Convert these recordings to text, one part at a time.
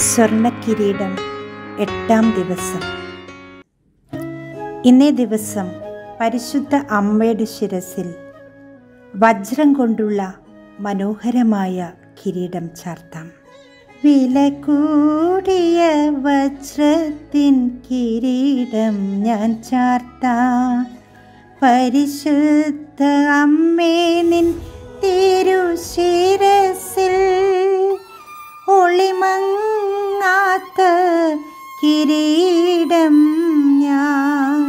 സ്വർണക്കിരീടം എട്ടാം ദിവസം ഇന്നേ ദിവസം പരിശുദ്ധ അമ്മയുടെ ശിരസിൽ വജ്രം കൊണ്ടുള്ള മനോഹരമായ കിരീടം ചാർത്താം വില കൂടിയ വജ്രത്തിൻ കിരീടം ഞാൻ ചാർത്താം പരിശുദ്ധ അമ്മേ നിൻ തിരുശിരസിൽ ഒളിമങ്ങാത്ത കിരീടം ഞാൻ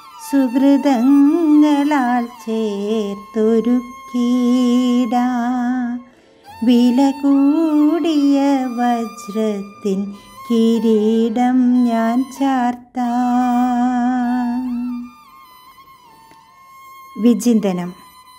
സുഹൃതങ്ങളാൽ ചേർത്തൊരു കീട വില കൂടിയ വജ്രത്തിൻ കിരീടം ഞാൻ ചാർത്താം വിചിന്തനം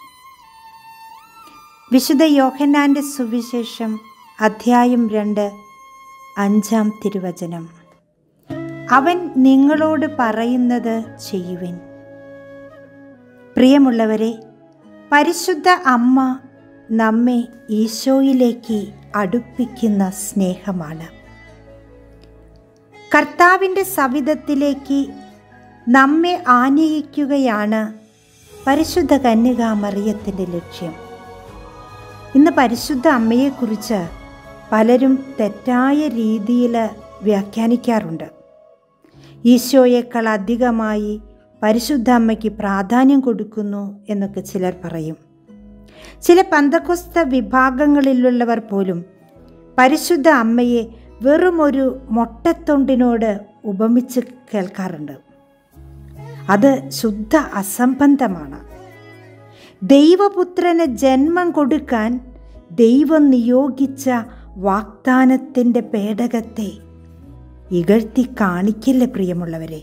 വിശുദ്ധ യോഹന്നാൻ്റെ സുവിശേഷം അധ്യായം രണ്ട് അഞ്ചാം തിരുവചനം അവൻ നിങ്ങളോട് പറയുന്നത് ചെയ്യുവിൻ പ്രിയമുള്ളവരെ പരിശുദ്ധ അമ്മ നമ്മെ ഈശോയിലേക്ക് അടുപ്പിക്കുന്ന സ്നേഹമാണ് കർത്താവിൻ്റെ സവിധത്തിലേക്ക് നമ്മെ ആനയിക്കുകയാണ് പരിശുദ്ധ കന്യകാമറിയത്തിൻ്റെ ലക്ഷ്യം ഇന്ന് പരിശുദ്ധ അമ്മയെക്കുറിച്ച് പലരും തെറ്റായ രീതിയിൽ വ്യാഖ്യാനിക്കാറുണ്ട് ഈശോയേക്കാൾ അധികമായി പരിശുദ്ധ അമ്മയ്ക്ക് പ്രാധാന്യം കൊടുക്കുന്നു എന്നൊക്കെ ചിലർ പറയും ചില പന്തക്കുസ്ത വിഭാഗങ്ങളിലുള്ളവർ പോലും പരിശുദ്ധ അമ്മയെ വെറുമൊരു മൊട്ടത്തൊണ്ടിനോട് ഉപമിച്ച് കേൾക്കാറുണ്ട് അത് ശുദ്ധ അസംബന്ധമാണ് ദൈവപുത്രന് ജന്മം കൊടുക്കാൻ ദൈവം നിയോഗിച്ച വാഗ്ദാനത്തിൻ്റെ പേടകത്തെ ഇകഴ്ത്തി കാണിക്കില്ല പ്രിയമുള്ളവരെ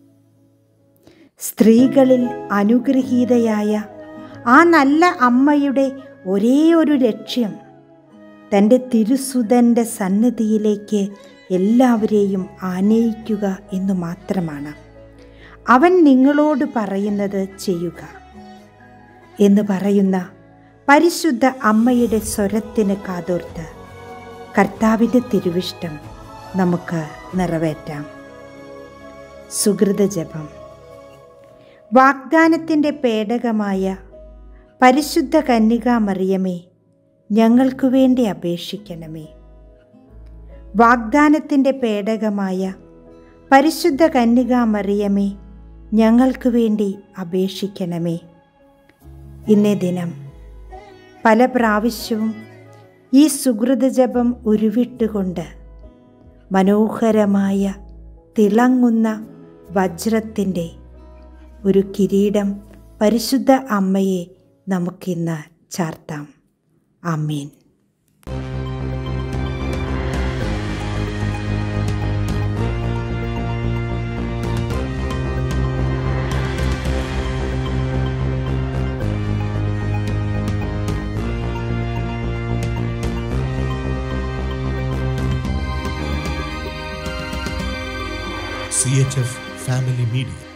സ്ത്രീകളിൽ അനുഗ്രഹീതയായ ആ നല്ല അമ്മയുടെ ഒരേ ഒരു ലക്ഷ്യം തൻ്റെ തിരുസുതൻ്റെ സന്നിധിയിലേക്ക് എല്ലാവരെയും ആനയിക്കുക എന്നു മാത്രമാണ് അവൻ നിങ്ങളോട് പറയുന്നത് ചെയ്യുക എന്ന് പറയുന്ന പരിശുദ്ധ അമ്മയുടെ സ്വരത്തിന് കാതോർത്ത് കർത്താവിൻ്റെ തിരുവിഷ്ടം നമുക്ക് നിറവേറ്റാം സുഹൃത ജപം വാഗ്ദാനത്തിൻ്റെ പേടകമായ പരിശുദ്ധ കന്യകാമറിയമേ ഞങ്ങൾക്കു വേണ്ടി അപേക്ഷിക്കണമേ വാഗ്ദാനത്തിൻ്റെ പേടകമായ പരിശുദ്ധ കന്യകാമറിയമേ ഞങ്ങൾക്ക് വേണ്ടി അപേക്ഷിക്കണമേ ഇന്നേ ദിനം പല പ്രാവശ്യവും ഈ സുഹൃത ജപം ഉരുവിട്ടുകൊണ്ട് മനോഹരമായ തിളങ്ങുന്ന വജ്രത്തിൻ്റെ ഒരു കിരീടം പരിശുദ്ധ അമ്മയെ നമുക്കിന്ന് ചാർത്താം ആമീൻ CHF Family Media.